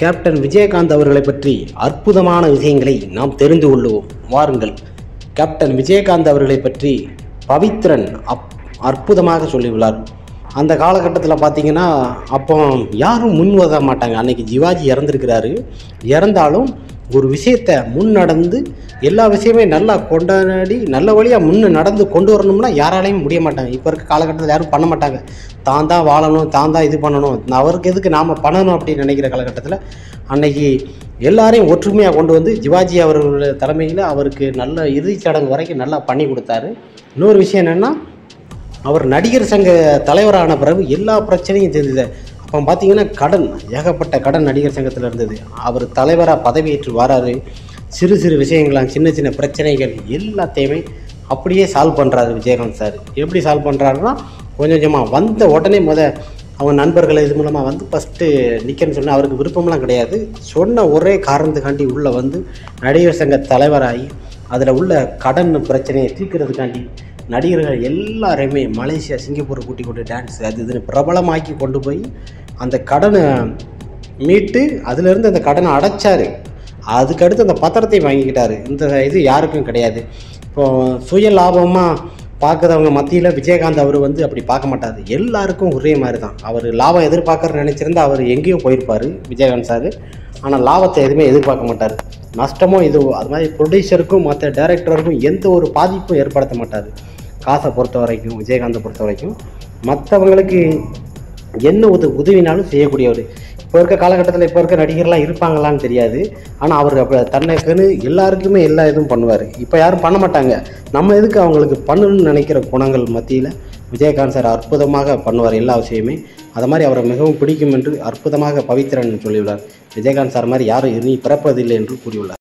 captain Vijayakanth அவர்களை பற்றி அற்புதமான விஷயங்களை நாம் தெரிந்து கொள்வோம் வாருங்கள் கேப்டன் விஜயகாந்த் அவர்களை பற்றி பவித்ரன் அப் அற்புதமாக சொல்லியுள்ளார் அந்த காலகட்டத்தில் பார்த்தீங்கன்னா அப்போ யாரும் முன் வர மாட்டாங்க அன்னைக்கு சிவாஜி இறந்துருக்கிறாரு இறந்தாலும் ஒரு விஷயத்தை முன் நடந்து எல்லா விஷயமே நல்லா கொண்டாடி நல்ல வழியாக முன்ன நடந்து கொண்டு வரணும்னா யாராலையும் முடிய மாட்டாங்க இப்போ இருக்க காலகட்டத்தில் யாரும் பண்ண மாட்டாங்க தான் தான் வாழணும் தான் தான் இது பண்ணணும் அவருக்கு எதுக்கு நாம் பண்ணணும் அப்படின்னு நினைக்கிற காலகட்டத்தில் அன்னைக்கு எல்லாரையும் ஒற்றுமையாக கொண்டு வந்து சிவாஜி அவர்களுடைய தலைமையில் அவருக்கு நல்ல இறுதிச் சடங்கு வரைக்கும் நல்லா பண்ணி கொடுத்தாரு இன்னொரு விஷயம் என்னென்னா அவர் நடிகர் சங்க தலைவரான பிறகு எல்லா பிரச்சனையும் தெரிஞ்சது அப்போ பார்த்தீங்கன்னா கடன் ஏகப்பட்ட கடன் நடிகர் சங்கத்தில் இருந்தது அவர் தலைவராக பதவியேற்று வராரு சிறு சிறு விஷயங்களாம் சின்ன சின்ன பிரச்சனைகள் எல்லாத்தையுமே அப்படியே சால்வ் பண்ணுறாரு விஜயகாந்த் சார் எப்படி சால்வ் பண்ணுறாருன்னா கொஞ்சம் கொஞ்சமாக வந்த உடனே முத அவங்க நண்பர்கள் இது மூலமாக வந்து ஃபஸ்ட்டு நிற்கன்னு சொன்னால் அவருக்கு விருப்பம்லாம் கிடையாது சொன்ன ஒரே காரணத்துக்காண்டி உள்ளே வந்து நடிகர் சங்க தலைவராகி அதில் உள்ள கடன் பிரச்சனையை தீர்க்கிறதுக்காண்டி நடிகர்கள் எல்லாரையுமே மலேசியா சிங்கப்பூர் கூட்டி கொண்டு டான்ஸ் அது இதுன்னு பிரபலமாக்கி கொண்டு போய் அந்த கடனை மீட்டு அதிலிருந்து அந்த கடனை அடைச்சாரு அதுக்கடுத்து அந்த பத்திரத்தை வாங்கிக்கிட்டாரு இந்த இது யாருக்கும் கிடையாது இப்போ சுய லாபமாக பார்க்குறவங்க மத்தியில் விஜயகாந்த் அவர் வந்து அப்படி பார்க்க மாட்டார் எல்லாருக்கும் ஒரே மாதிரி தான் அவர் லாபம் எதிர்பார்க்குற நினச்சிருந்தா அவர் எங்கேயோ போயிருப்பார் விஜயகாந்த் சார் ஆனால் லாபத்தை எதுவுமே எதிர்பார்க்க மாட்டார் நஷ்டமோ இதுவோ அது மாதிரி ப்ரொடியூசருக்கும் மற்ற டைரக்டருக்கும் எந்த ஒரு பாதிப்பும் ஏற்படுத்த மாட்டார் காசை பொறுத்த வரைக்கும் விஜயகாந்தை பொறுத்த வரைக்கும் மற்றவங்களுக்கு என்ன உத உதவினாலும் செய்யக்கூடியவர் இப்போ இருக்க காலகட்டத்தில் இப்போ இருக்க நடிகர்லாம் இருப்பாங்களான்னு தெரியாது ஆனால் அவர் அப்போ தன்னைக்குன்னு எல்லாருக்குமே எல்லா இதுவும் பண்ணுவார் இப்போ யாரும் பண்ண மாட்டாங்க நம்ம எதுக்கு அவங்களுக்கு பண்ணணும்னு நினைக்கிற குணங்கள் மத்தியில் விஜயகாந்த் சார் அற்புதமாக பண்ணுவார் எல்லா விஷயமே அது மாதிரி அவரை மிகவும் பிடிக்கும் என்று அற்புதமாக பவித்ரன் சொல்லியுள்ளார் விஜயகாந்த் சார் மாதிரி யாரும் இனி பிறப்பதில்லை என்று கூறியுள்ளார்